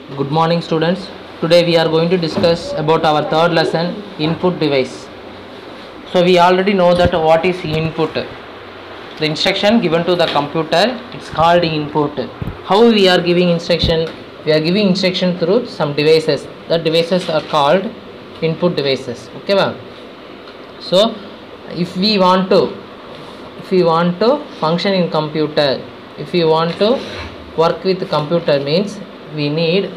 Good morning students. Today we are going to discuss about our third lesson input device. So we already know that what is input. The instruction given to the computer it's called input. How we are giving instruction? We are giving instruction through some devices. The devices are called input devices. Okay ma'am? So if we want to if we want to function in computer if we want to work with computer means we need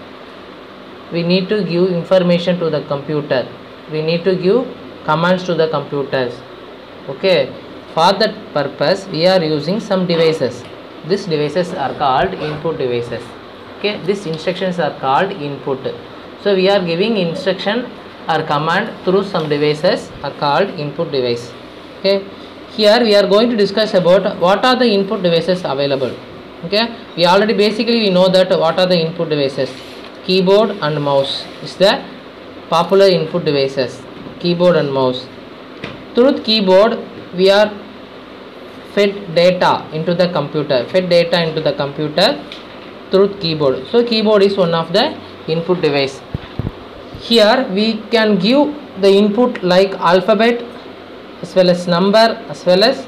we need to give information to the computer we need to give commands to the computers okay for that purpose we are using some devices these devices are called input devices okay these instructions are called input so we are giving instruction or command through some devices are called input device okay here we are going to discuss about what are the input devices available okay we already basically we know that what are the input devices keyboard and mouse is the popular input devices keyboard and mouse through keyboard we are fed data into the computer fed data into the computer through keyboard so keyboard is one of the input device here we can give the input like alphabet as well as number as well as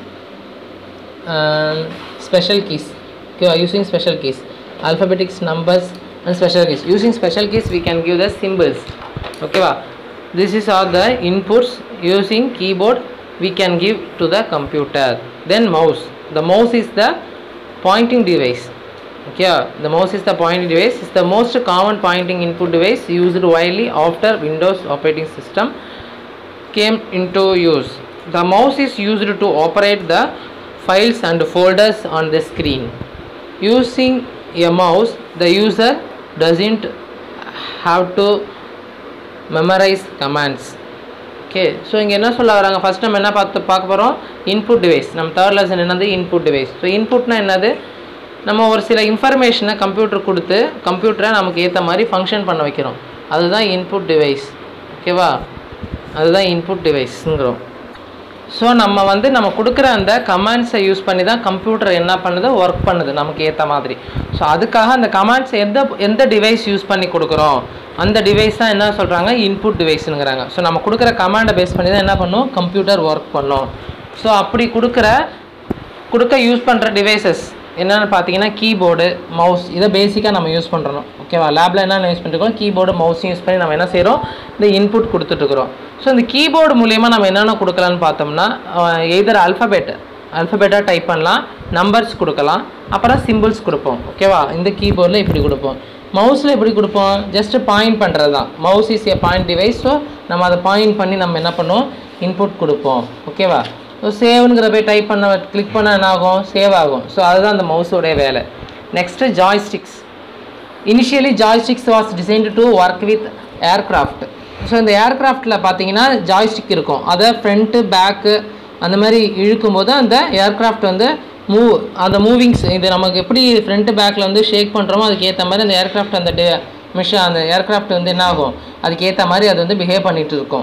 um, special keys okay, using special keys alphabetics numbers and special keys using special keys we can give the symbols okay va this is all the inputs using keyboard we can give to the computer then mouse the mouse is the pointing device okay the mouse is the pointing device is the most common pointing input device used widely after windows operating system came into use the mouse is used to operate the files and folders on the screen using a mouse the user doesn't have to memorize commands okay so இங்கே என்ன சொல்ல வராங்க first நம்ம என்ன பார்த்து பார்க்க போகிறோம் input device நம்ம தேர்ட் லெசன் என்னது இன்புட் டிவைஸ் ஸோ இன்புட்னா என்னது நம்ம ஒரு சில இன்ஃபர்மேஷனை கம்ப்யூட்டர் கொடுத்து கம்ப்யூட்டரை நமக்கு ஏற்ற மாதிரி ஃபங்க்ஷன் பண்ண வைக்கிறோம் அதுதான் இன்புட் டிவைஸ் ஓகேவா அதுதான் இன்புட் டிவைஸ்ங்கிறோம் ஸோ நம்ம வந்து நம்ம கொடுக்குற அந்த கமாண்ட்ஸை யூஸ் பண்ணி தான் கம்ப்யூட்டர் என்ன பண்ணுது ஒர்க் பண்ணுது நமக்கு ஏற்ற மாதிரி ஸோ அதுக்காக அந்த கமாண்ட்ஸ் எந்த எந்த டிவைஸ் யூஸ் பண்ணி கொடுக்குறோம் அந்த டிவைஸ் தான் என்ன சொல்கிறாங்க இன்புட் டிவைஸுங்கிறாங்க ஸோ நம்ம கொடுக்குற கமாண்டை பேஸ் பண்ணி தான் என்ன பண்ணும் கம்ப்யூட்டர் ஒர்க் பண்ணும் ஸோ அப்படி கொடுக்குற கொடுக்க யூஸ் பண்ணுற டிவைசஸ் என்னென்னு பார்த்தீங்கன்னா கீபோர்டு மவுஸ் இதை பேசிக்காக நம்ம யூஸ் பண்ணுறோம் ஓகேவா லேபில் என்ன யூஸ் பண்ணிருக்கோம் கீபோர்டு மவுஸும் யூஸ் பண்ணி நம்ம என்ன செய்கிறோம் இந்த இன்புட் கொடுத்துட்ருக்குறோம் ஸோ இந்த கீபோர்டு மூலிமா நம்ம என்னென்ன கொடுக்கலான்னு பார்த்தோம்னா எதர் அல்ஃபபெட் அல்ஃபபெட்டாக டைப் பண்ணலாம் நம்பர்ஸ் கொடுக்கலாம் அப்புறம் சிம்பிள்ஸ் கொடுப்போம் ஓகேவா இந்த கீபோர்டில் இப்படி கொடுப்போம் மவுஸில் எப்படி கொடுப்போம் ஜஸ்ட்டு பாயிண்ட் பண்ணுறது தான் mouse is a point device so நம்ம அதை பாயிண்ட் பண்ணி நம்ம என்ன பண்ணுவோம் இன்புட் கொடுப்போம் ஓகேவா ஸோ சேவ்ங்கிற போய் டைப் பண்ண கிளிக் பண்ண என்ன ஆகும் சேவ் ஆகும் ஸோ அதுதான் அந்த மவுஸோடைய வேலை next joysticks initially joysticks was designed to work with aircraft so இந்த ஏர்க்ராஃப்டில் பார்த்தீங்கன்னா ஜாய்ஸ்டிக் இருக்கும் அதை ஃப்ரண்ட்டு பேக்கு அந்த மாதிரி இழுக்கும் போது அந்த ஏர்க்ராஃப்ட் வந்து மூவ் அந்த மூவிங்ஸ் இது நமக்கு எப்படி ஃப்ரண்ட்டு பேக்கில் வந்து ஷேக் பண்ணுறோமோ அதுக்கு ஏற்ற மாதிரி அந்த ஏர்க்ராஃப்ட் அந்த மிஷின் அந்த ஏர்க்ராஃப்ட் வந்து என்ன ஆகும் அதுக்கு ஏற்ற மாதிரி அது வந்து பிஹேவ் பண்ணிகிட்டு இருக்கும்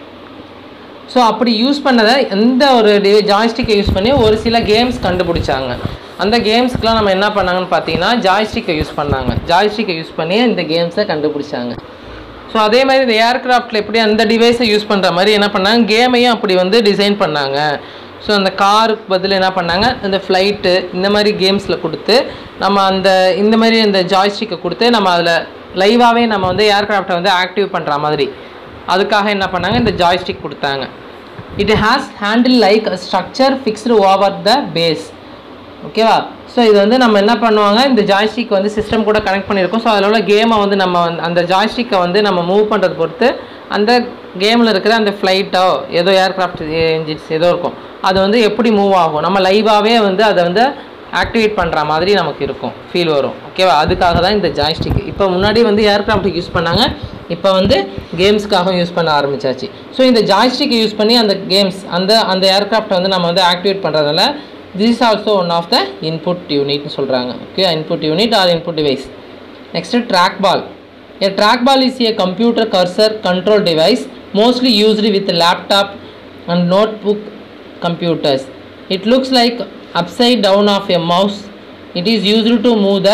ஸோ அப்படி யூஸ் பண்ணதை எந்த ஒரு ஜாய்ஸ்டிக்கை யூஸ் பண்ணி ஒரு சில கேம்ஸ் கண்டுபிடிச்சாங்க அந்த கேம்ஸ்க்கெலாம் நம்ம என்ன பண்ணாங்கன்னு பார்த்தீங்கன்னா ஜாய்ஸ்டிக்கை யூஸ் பண்ணாங்க ஜாய்ஸ்டிக்கை யூஸ் பண்ணி இந்த கேம்ஸை கண்டுபிடிச்சாங்க ஸோ அதே மாதிரி இந்த ஏர்க்ராஃப்டில் எப்படி அந்த டிவைஸை யூஸ் பண்ணுற மாதிரி என்ன பண்ணாங்க கேமையும் அப்படி வந்து டிசைன் பண்ணாங்க ஸோ அந்த காருக்கு பதில் என்ன பண்ணாங்க இந்த ஃப்ளைட்டு இந்த மாதிரி கேம்ஸில் கொடுத்து நம்ம அந்த இந்த மாதிரி இந்த ஜாய்ஸ்டிக்கை கொடுத்து நம்ம அதில் லைவாகவே நம்ம வந்து ஏர்க்ராஃப்டை வந்து ஆக்டிவ் பண்ணுற மாதிரி அதுக்காக என்ன பண்ணாங்க இந்த ஜாய்ஸ்டிக் கொடுத்தாங்க it has handle like structure fixed over the base ஓகேவா ஸோ இது வந்து நம்ம என்ன பண்ணுவாங்க இந்த ஜாய்ஸ்டிக் வந்து சிஸ்டம் கூட கனெக்ட் பண்ணியிருக்கோம் ஸோ அதில் உள்ள கேமை வந்து நம்ம வந்து அந்த ஜாய்ஸ்டிக்கை வந்து நம்ம மூவ் பண்ணுறது பொறுத்து அந்த கேமில் இருக்கிற அந்த ஃப்ளைட்டோ ஏதோ ஏர்க்ராஃப்ட் என்ஜின்ஸ் ஏதோ இருக்கும் அது வந்து எப்படி மூவ் ஆகும் நம்ம லைவாகவே வந்து அதை வந்து ஆக்டிவேட் பண்ணுற மாதிரி நமக்கு இருக்கும் ஃபீல் வரும் ஓகேவா அதுக்காக தான் இந்த ஜாய்ஸ்டிக் இப்போ முன்னாடி வந்து ஏர்க்ராஃப்ட்டுக்கு யூஸ் பண்ணாங்க இப்போ வந்து கேம்ஸ்க்காகவும் யூஸ் பண்ண ஆரம்பிச்சாச்சு ஸோ இந்த ஜாய்ஸ்டிக்கை யூஸ் பண்ணி அந்த கேம்ஸ் அந்த அந்த ஏர்க்ராஃப்ட்டை வந்து நம்ம வந்து ஆக்டிவேட் பண்ணுறதுனால this is also one of the input யூனிட்னு சொல்கிறாங்க okay input unit or input device next trackball A trackball is a computer cursor control device mostly used with laptop and notebook computers. It looks like upside down of a mouse. It is used to move the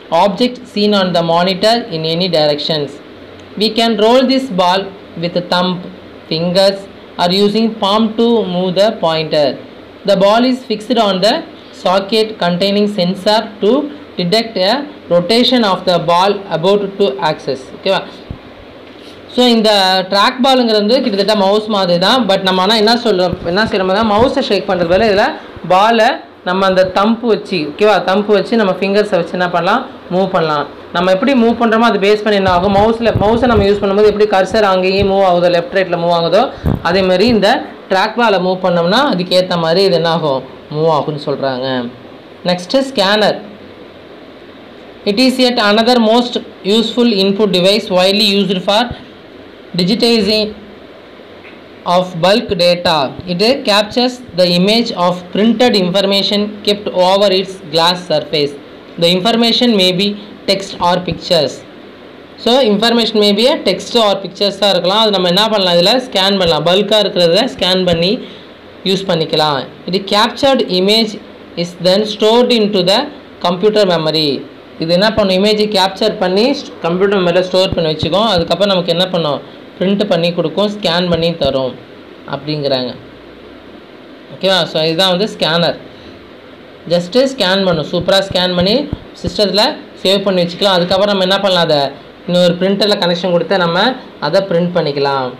object seen on the monitor in any directions. We can roll this ball with thumb, fingers or using palm to move the pointer. The ball is fixed on the socket containing sensor to detect a rotation of the ball about to axis. ஓகேவா so இந்த track பாலுங்கிறது வந்து கிட்டத்தட்ட mouse மாதிரி தான் but நம்ம ஆனால் என்ன சொல்கிறோம் என்ன செய்யறோம்னா மவுஸை ஷேக் பண்ணுறது வேலை இதில் பாலை நம்ம அந்த தம்பு வச்சு ஓகேவா தம்பு வச்சு நம்ம ஃபிங்கர்ஸை வச்சு என்ன பண்ணலாம் மூவ் பண்ணலாம் நம்ம எப்படி மூவ் பண்ணுறோமோ அது பேஸ் பண்ணி என்ன ஆகும் மவுஸில் மவுஸை நம்ம யூஸ் பண்ணும்போது எப்படி கர்சர் அங்கேயும் மூவ் ஆகுதோ லெஃப்ட் ரைட்டில் மூவ் ஆகுதோ அதே மாதிரி இந்த ட்ராக் பாலை மூவ் பண்ணோம்னா அதுக்கேற்ற மாதிரி இது என்ன ஆகும் மூவ் ஆகும்னு சொல்கிறாங்க next scanner It is yet another most useful input device widely used for digitizing of bulk data. It captures the image of printed information kept over its glass surface. The information may be text or pictures. So information maybe text or பிக்சர்ஸாக இருக்கலாம் அது நம்ம என்ன பண்ணலாம் இதில் scan பண்ணலாம் பல்காக இருக்கிறத ஸ்கேன் பண்ணி யூஸ் பண்ணிக்கலாம் இது captured image is then stored into the computer memory இது என்ன பண்ணும் இமேஜை கேப்சர் பண்ணி கம்ப்யூட்டர் மெமரியில் ஸ்டோர் பண்ணி வச்சுக்கோம் அதுக்கப்புறம் நமக்கு என்ன பண்ணும் பிரிண்ட் பண்ணி கொடுக்கும் ஸ்கேன் பண்ணி தரும் அப்படிங்கிறாங்க ஓகேவா ஸோ இதுதான் வந்து ஸ்கேனர் ஜஸ்ட்டு ஸ்கேன் பண்ணும் சூப்பராக ஸ்கேன் பண்ணி சிஸ்டத்தில் சேவ் பண்ணி வச்சுக்கலாம் அதுக்கப்புறம் நம்ம என்ன பண்ணலாம் அதை இன்னொரு பிரிண்டரில் கனெக்ஷன் கொடுத்து நம்ம அதை பிரிண்ட் பண்ணிக்கலாம்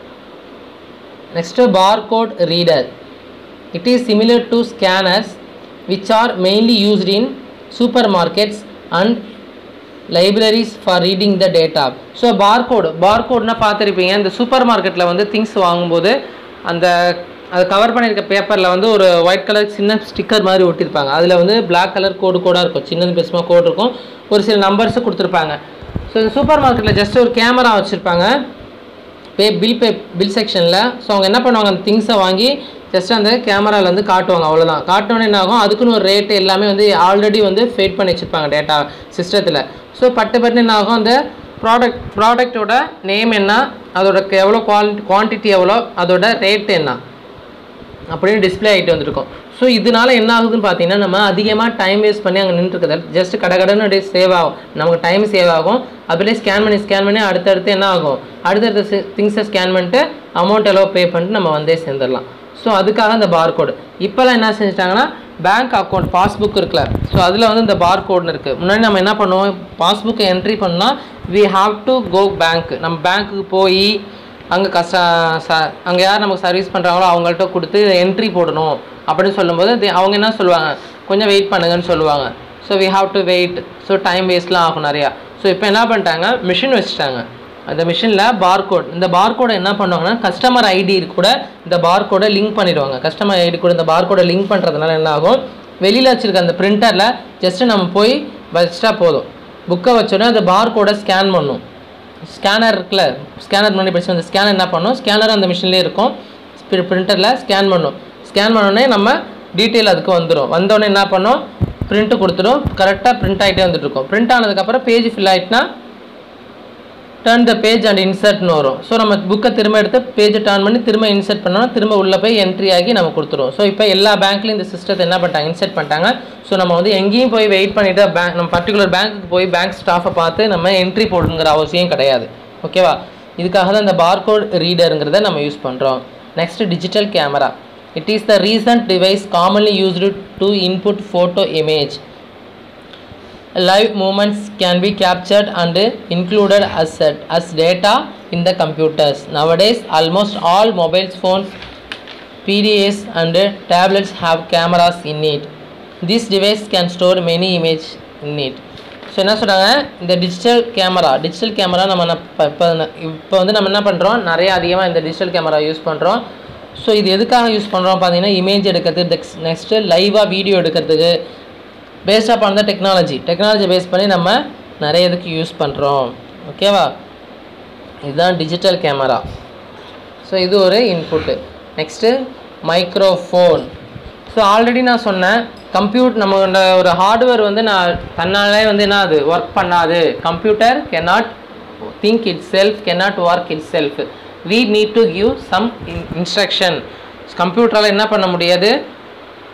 next barcode reader it is similar to scanners which are mainly used in supermarkets and libraries for reading the data so barcode பார்கோட்னா பார்த்துருப்பீங்க இந்த சூப்பர் மார்க்கெட்டில் வந்து திங்ஸ் வாங்கும்போது அந்த அது கவர் பண்ணியிருக்க பேப்பரில் வந்து ஒரு ஒயிட் கலர் சின்ன ஸ்டிக்கர் மாதிரி ஒட்டியிருப்பாங்க அதில் வந்து Black கலர் கோடு கோடாக இருக்கும் சின்னது பெருசுமாக கோடு இருக்கும் ஒரு சில நம்பர்ஸும் கொடுத்துருப்பாங்க ஸோ இந்த சூப்பர் மார்க்கெட்டில் ஜஸ்ட் ஒரு கேமரா வச்சுருப்பாங்க பே பில் பே பில் செக்ஷனில் ஸோ அவங்க என்ன பண்ணுவாங்க அந்த திங்ஸை வாங்கி ஜஸ்ட் அந்த கேமராவில் வந்து காட்டுவாங்க அவ்வளோதான் காட்டினோன்னே என்ன ஆகும் அதுக்குன்னு ஒரு ரேட்டு எல்லாமே வந்து ஆல்ரெடி வந்து ஃபேட் பண்ணி வச்சுருப்பாங்க டேட்டா சிஸ்டத்தில் ஸோ பட்டு பட்டு என்ன ஆகும் அந்த ப்ராடக்ட் ப்ராடக்ட்டோட நேம் என்ன அதோட எவ்வளோ குவாலிட்டி குவான்டிட்டி எவ்வளோ அதோட ரேட் என்ன அப்படின்னு டிஸ்ப்ளே ஆகிட்டு வந்திருக்கும் ஸோ இதனால என்ன ஆகுதுன்னு பார்த்தீங்கன்னா நம்ம அதிகமாக டைம் வேஸ்ட் பண்ணி அங்கே நின்றுருக்குது ஜஸ்ட் கடகடன்னு அப்படியே சேவ் ஆகும் நமக்கு டைம் சேவ் ஆகும் அப்படியே ஸ்கேன் பண்ணி ஸ்கேன் பண்ணி அடுத்தடுத்து என்ன ஆகும் அடுத்தடுத்த திங்ஸை ஸ்கேன் பண்ணிட்டு அமௌண்ட் எவ்வளோ பே பண்ணிட்டு நம்ம வந்தே சேர்ந்துடலாம் ஸோ அதுக்காக இந்த பார்கோடு இப்போல்லாம் என்ன செஞ்சிட்டாங்கன்னா பேங்க் அக்கௌண்ட் பாஸ்புக் இருக்குல்ல ஸோ அதில் வந்து இந்த பார்கோட்னு இருக்குது முன்னாடி நம்ம என்ன பண்ணுவோம் பாஸ்புக்கை என்ட்ரி பண்ணால் we have to go bank நம்ம பேங்க்குக்கு போய் அங்கே கஷ்ட ச அங்கே யார் நமக்கு சர்வீஸ் பண்ணுறாங்களோ அவங்கள்ட்ட கொடுத்து என்ட்ரி போடணும் அப்படின்னு சொல்லும்போது they- அவங்க என்ன சொல்லுவாங்க கொஞ்சம் வெயிட் பண்ணுங்கன்னு சொல்லுவாங்க so we have to wait so time வேஸ்ட்லாம் ஆகும் நிறையா ஸோ இப்போ என்ன பண்ணிட்டாங்க மிஷின் வச்சுட்டாங்க அந்த மிஷினில் பார்கோட் இந்த பார்கோடை என்ன பண்ணுவாங்கன்னா கஸ்டமர் ஐடி கூட இந்த பார்கோடை லிங்க் பண்ணிடுவாங்க கஸ்டமர் ஐடி கூட இந்த பார்கோடை லிங்க் பண்ணுறதுனால என்ன ஆகும் வெளியில் வச்சுருக்க அந்த பிரிண்டரில் ஜஸ்ட்டு நம்ம போய் வச்சிட்டா போதும் புக்கை வச்சோடனே அந்த பார்கோடை ஸ்கேன் பண்ணும் ஸ்கேனர் இருக்குல்ல ஸ்கேனர் முன்னாடி படிச்சு அந்த ஸ்கேனர் என்ன பண்ணும் ஸ்கேனர் அந்த மிஷின்லேயே இருக்கும் பிரிண்டரில் ஸ்கேன் பண்ணும் ஸ்கேன் பண்ணோடனே நம்ம டீட்டெயில் அதுக்கு வந்துடும் வந்தோடனே என்ன பண்ணும் பிரிண்ட்டு கொடுத்துடும் கரெக்டாக பிரிண்ட் ஆகிட்டே வந்துட்டு இருக்கும் பிரிண்ட் ஆனதுக்கப்புறம் பேஜ் ஃபில் ஆகிட்டுனா டர்ன் த பேஜ் அண்ட் இன்சர்ட்னு வரும் ஸோ நம்ம புக்கை திரும்ப எடுத்து பேஜை டர்ன் பண்ணி திரும்ப இன்சர்ட் பண்ணோம்னா திரும்ப உள்ளே போய் என்ட்ரி ஆகி நம்ம கொடுத்துருவோம் ஸோ இப்போ எல்லா பேங்க்லையும் இந்த சிஸ்டத்தை என்ன பண்ணிட்டாங்க இன்சர்ட் பண்ணிட்டாங்க ஸோ நம்ம வந்து எங்கேயும் போய் வெயிட் பண்ணிவிட்டு பேங்க் நம்ம பர்டிகுலர் பேங்க்குக்கு போய் பேங்க் ஸ்டாஃபை பார்த்து நம்ம என்ட்ரி போடுங்கிற அவசியம் கிடையாது ஓகேவா இதுக்காக தான் இந்த பார்கோட் ரீடருங்கிறத நம்ம யூஸ் பண்ணுறோம் next digital camera it is the recent device commonly used to input photo image live movements can be captured and included as, as data in the computers. Nowadays, almost all mobile phones, PDAs and tablets have cameras in it. This device can store many images in it. So என்ன சொல்கிறாங்க இந்த digital camera digital camera நம்ம இப்போ இப்போ வந்து நம்ம என்ன பண்ணுறோம் நிறைய அதிகமாக இந்த டிஜிட்டல் கேமரா யூஸ் பண்ணுறோம் ஸோ இது எதுக்காக யூஸ் பண்ணுறோம் பார்த்தீங்கன்னா இமேஜ் எடுக்கிறதுக்கு நெக்ஸ்ட்டு லைவாக வீடியோ எடுக்கிறதுக்கு based upon the technology technology base பண்ணி நம்ம நிறைய இதுக்கு யூஸ் பண்ணுறோம் ஓகேவா இதுதான் டிஜிட்டல் கேமரா ஸோ இது ஒரு input next microphone so already நான் சொன்னேன் கம்ப்யூட் நம்மளோட ஒரு ஹார்ட்வேர் வந்து நான் தன்னாலே வந்து என்ன அது ஒர்க் பண்ணாது computer cannot think itself cannot work itself we need to give some instruction கம்ப்யூட்டரால் என்ன பண்ண முடியாது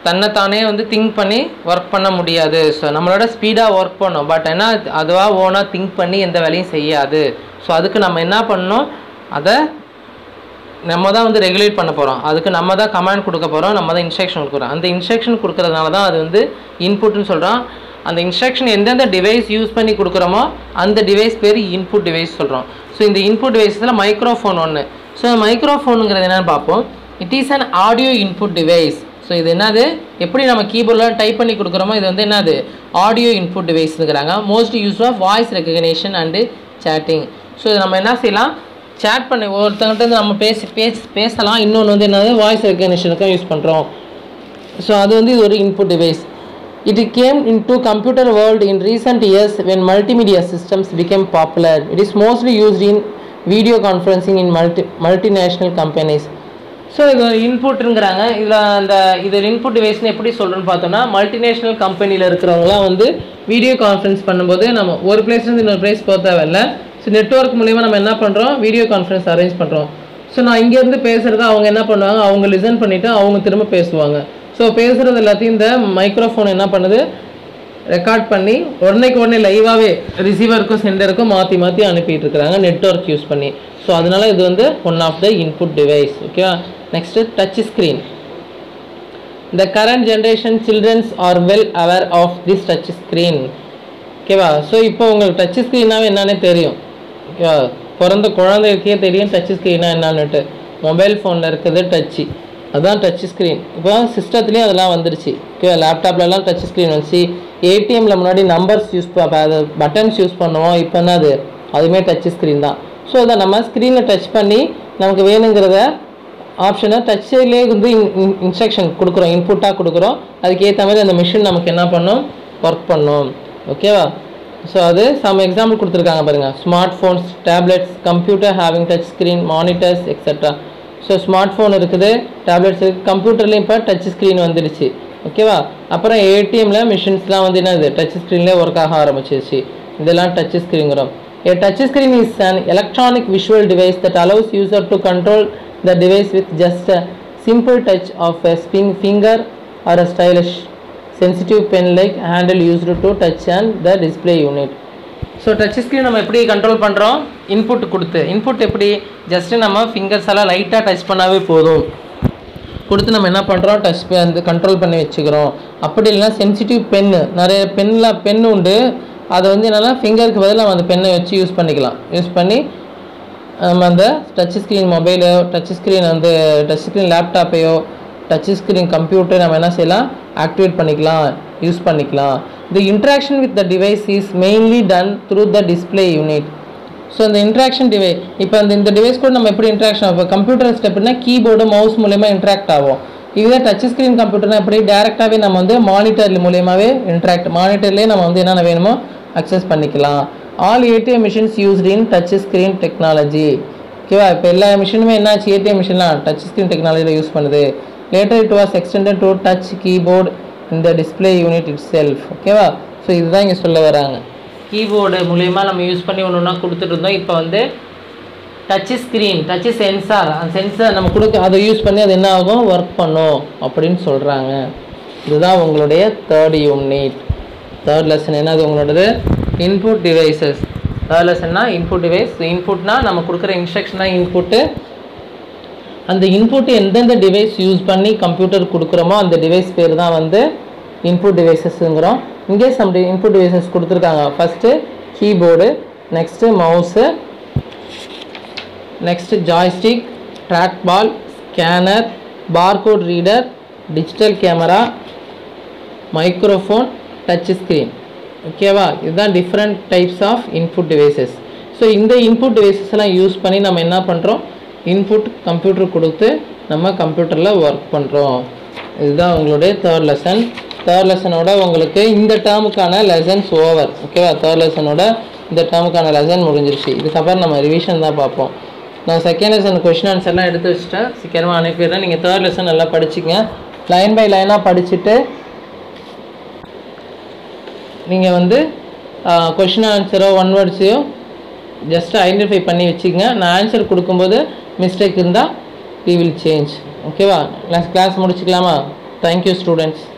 தன்னைத்தானே வந்து திங்க் பண்ணி ஒர்க் பண்ண முடியாது ஸோ நம்மளோட ஸ்பீடாக ஒர்க் பண்ணும் பட் என்ன அதுவாக ஓனாக திங்க் பண்ணி எந்த வேலையும் செய்யாது ஸோ அதுக்கு நம்ம என்ன பண்ணணும் அதை நம்ம தான் வந்து ரெகுலேட் பண்ண போகிறோம் அதுக்கு நம்ம தான் கமாண்ட் கொடுக்க போகிறோம் நம்ம தான் இன்ஸ்ட்ரக்ஷன் கொடுக்குறோம் அந்த இன்ஸ்ட்ரக்ஷன் கொடுக்கறதுனால தான் அது வந்து இன்புட்னு சொல்கிறோம் அந்த இன்ஸ்ட்ரக்ஷன் எந்தெந்த டிவைஸ் யூஸ் பண்ணி கொடுக்குறோமோ அந்த டிவைஸ் பேர் இன்புட் டிவைஸ் சொல்கிறோம் ஸோ இந்த இன்புட் டிவைஸில் மைக்ரோஃபோன் ஒன்று ஸோ மைக்ரோஃபோனுங்கிறது என்னென்னு பார்ப்போம் it is an audio input device so இது என்னது எப்படி நம்ம கீபோர்டில் டைப் பண்ணி கொடுக்குறோமோ இது வந்து என்னது ஆடியோ இன்புட் டிவைஸ்ங்கிறாங்க most use of voice recognition and chatting so இது நம்ம என்ன செய்யலாம் சேட் பண்ணி ஒருத்தங்கிட்ட இருந்து நம்ம பேசி பேசி பேசலாம் இன்னொன்று வந்து என்னது வாய்ஸ் ரெக்கக்னிஷனுக்கும் யூஸ் பண்ணுறோம் ஸோ அது வந்து இது ஒரு input device it came into computer world in recent years when multimedia systems became popular it is mostly used in video conferencing in multi multinational companies so இது இன்புட்டுங்கிறாங்க இதில் அந்த இது இன்புட் டிவைஸ்னு எப்படி சொல்கிறேன்னு பார்த்தோம்னா மல்டிநேஷ்னல் கம்பெனியில் இருக்கிறவங்களாம் வந்து வீடியோ கான்ஃபரன்ஸ் பண்ணும்போது நம்ம ஒரு பிளேஸ்லேருந்து இன்னொரு பிளேஸ் போக தேவையில்ல ஸோ நெட்ஒர்க் மூலிமா நம்ம என்ன பண்ணுறோம் வீடியோ கான்ஃபரன்ஸ் அரேஞ்ச் பண்ணுறோம் ஸோ நான் இங்கேருந்து பேசுகிறத அவங்க என்ன பண்ணுவாங்க அவங்க லிசன் பண்ணிவிட்டு அவங்க திரும்ப பேசுவாங்க ஸோ பேசுகிறது எல்லாத்தையும் இந்த மைக்ரோஃபோன் என்ன பண்ணுது ரெக்கார்ட் பண்ணி உடனேக்கு உடனே லைவாகவே ரிசீவருக்கும் சென்டருக்கும் மாற்றி மாற்றி அனுப்பிட்டு இருக்கிறாங்க நெட்ஒர்க் யூஸ் பண்ணி ஸோ அதனால இது வந்து one of the input device ஓகேவா next touch screen the current generation childrens are well aware of this touch screen ஓகேவா ஸோ இப்போ உங்களுக்கு டச் ஸ்க்ரீனாவே என்னன்னே தெரியும் ஓகேவா பிறந்த குழந்தைக்கே தெரியும் டச் ஸ்க்ரீனா என்னன்னுட்டு மொபைல் ஃபோனில் இருக்கிறது டச்சு அதுதான் டச் ஸ்க்ரீன் இப்போ சிஸ்டத்துலேயும் அதெல்லாம் வந்துருச்சு ஓகேவா லேப்டாப்லலாம் டச் ஸ்க்ரீன் வந்துச்சு ஏடிஎம்மில் முன்னாடி நம்பர்ஸ் யூஸ் பட்டன்ஸ் யூஸ் பண்ணுவோம் இப்போ என்னது அதுவுமே டச் ஸ்க்ரீன் தான் ஸோ அதை நம்ம ஸ்க்ரீனில் டச் பண்ணி நமக்கு வேணுங்கிறத ஆப்ஷனை டச்சிலே வந்து இன்ஸ்ட்ரக்ஷன் கொடுக்குறோம் இன்புட்டாக கொடுக்குறோம் அதுக்கு ஏற்ற மாதிரி அந்த மிஷின் நமக்கு என்ன பண்ணும் ஒர்க் பண்ணும் ஓகேவா ஸோ அது சம் எக்ஸாம்பிள் கொடுத்துருக்காங்க பாருங்கள் smart phones tablets computer having touch screen monitors etcetera so smart phone இருக்குது டேப்லெட்ஸ் இருக்குது கம்ப்யூட்டர்லேயும் இப்போ டச் ஸ்க்ரீன் வந்துடுச்சு ஓகேவா அப்புறம் ஏடிஎம்மில் மிஷின்ஸ்லாம் வந்து என்னது டச் ஸ்க்ரீன்லேயே ஒர்க் ஆக ஆரம்பிச்சிருச்சு இதெல்லாம் டச் ஸ்க்ரீனுங்கிறோம் A touch screen is an electronic visual device that allows user to control the device with just a simple touch of a spin finger or a stylish sensitive pen-like handle used to touch and the display unit. So touch screen நம்ம எப்படி control பண்ணுறோம் input கொடுத்து input எப்படி just நம்ம fingers எல்லாம் லைட்டாக touch பண்ணாவே போதும் கொடுத்து நம்ம என்ன பண்ணுறோம் டச் அந்த கண்ட்ரோல் பண்ணி வச்சுக்கிறோம் அப்படி இல்லைன்னா சென்சிட்டிவ் பென்னு நிறைய பென்னில் பென் உண்டு அதை வந்து என்னென்னா ஃபிங்கருக்கு பதிலாக நம்ம அந்த பெண்ணை வச்சு யூஸ் பண்ணிக்கலாம் யூஸ் பண்ணி நம்ம அந்த டச் ஸ்க்ரீன் மொபைலோ டச் ஸ்க்ரீன் வந்து டச் ஸ்க்ரீன் லேப்டாப்பையோ டச் ஸ்க்ரீன் கம்ப்யூட்டர் நம்ம என்ன செய்யலாம் ஆக்டிவேட் பண்ணிக்கலாம் யூஸ் பண்ணிக்கலாம் the interaction with the device is mainly done through the display unit so இந்த இன்ட்ராக்ஷன் டிவை இப்போ அந்த இந்த டிவைஸ் கூட நம்ம எப்படி இன்ட்ராக்ஷன் ஆகும் கம்ப்யூட்டர் ஸ்டெப்னா கீபோர்டு மவுஸ் மூலயமா இன்ட்ராக்ட் ஆகும் இதுவே டச் ஸ்க்ரீன் கம்ப்யூட்டர்னா எப்படி டேரெக்டாகவே நம்ம வந்து மானிட்டர் மூலியமாகவே இன்ட்ராக்ட் மானிட்டர்லேயே நம்ம வந்து என்னென்ன வேணுமோ அக்சஸ் பண்ணிக்கலாம் all ATM machines used in touch screen technology ஓகேவா இப்போ எல்லா மிஷினுமே என்னாச்சு ஏடிஎம் மிஷின்லாம் டச் ஸ்க்ரீன் டெக்னாலஜியில் யூஸ் பண்ணுது later it was extended to touch keyboard இந்த டிஸ்பிளே யூனிட் இட் செல்ஃப் ஓகேவா ஸோ இதுதான் இங்கே சொல்ல வராங்க கீபோர்டு மூலயமா நம்ம யூஸ் பண்ணி ஒன்று ஒன்றா கொடுத்துட்டு இருந்தோம் இப்போ வந்து டச் ஸ்க்ரீன் டச் சென்சார் அந்த சென்சார் நம்ம கொடுக்க அதை யூஸ் பண்ணி அது என்ன ஆகும் ஒர்க் பண்ணும் அப்படின்னு சொல்கிறாங்க இதுதான் உங்களுடைய தேர்ட் யூனிட் தேர்ட் லெசன் என்னது உங்களோடது இன்புட் டிவைசஸ் தேர்ட் லெசன்னா இன்புட் டிவைஸ் இன்புட்னா நம்ம கொடுக்குற இன்ஸ்ட்ரக்ஷன் தான் இன்புட்டு அந்த இன்புட் எந்தெந்த டிவைஸ் யூஸ் பண்ணி கம்ப்யூட்டர் கொடுக்குறோமோ அந்த டிவைஸ் பேர் தான் வந்து இன்புட் டிவைசஸ்ங்கிறோம் இங்கே சம் இன்புட் டிவைசஸ் கொடுத்துருக்காங்க first keyboard next mouse next joystick track ball scanner barcode reader digital camera microphone touch screen ஓகேவா இதுதான் different types of input devices so இந்த இன்புட் டிவைசஸ் எல்லாம் யூஸ் பண்ணி நம்ம என்ன பண்ணுறோம் இன்புட் கம்ப்யூட்டர் கொடுத்து நம்ம கம்ப்யூட்டரில் ஒர்க் பண்ணுறோம் இதுதான் உங்களுடைய தேர்ட் லெசன் தேர்ட் லெசனோட உங்களுக்கு இந்த டேர்முக்கான லெசன்ஸ் ஓவர் ஓகேவா தேர்ட் லெசனோட இந்த டேர்முக்கான லெசன் முடிஞ்சிருச்சு இதுக்கப்புறம் நம்ம ரிவிஷன் தான் பார்ப்போம் நான் செகண்ட் லெசன் கொஷின் ஆன்சர்லாம் எடுத்து வச்சுட்டேன் சீக்கிரமாக அனுப்பிடுறேன் நீங்கள் தேர்ட் லெசன் நல்லா படிச்சுங்க லைன் பை லைனாக படிச்சுட்டு நீங்கள் வந்து கொஷின் ஆன்சரோ ஒன் வேர்ட்ஸையோ ஜஸ்ட் ஐடென்டிஃபை பண்ணி வச்சுக்கங்க நான் ஆன்சர் கொடுக்கும்போது மிஸ்டேக் இருந்தால் வி வில் சேஞ்ச் ஓகேவா கிளாஸ் கிளாஸ் முடிச்சுக்கலாமா Thank you students.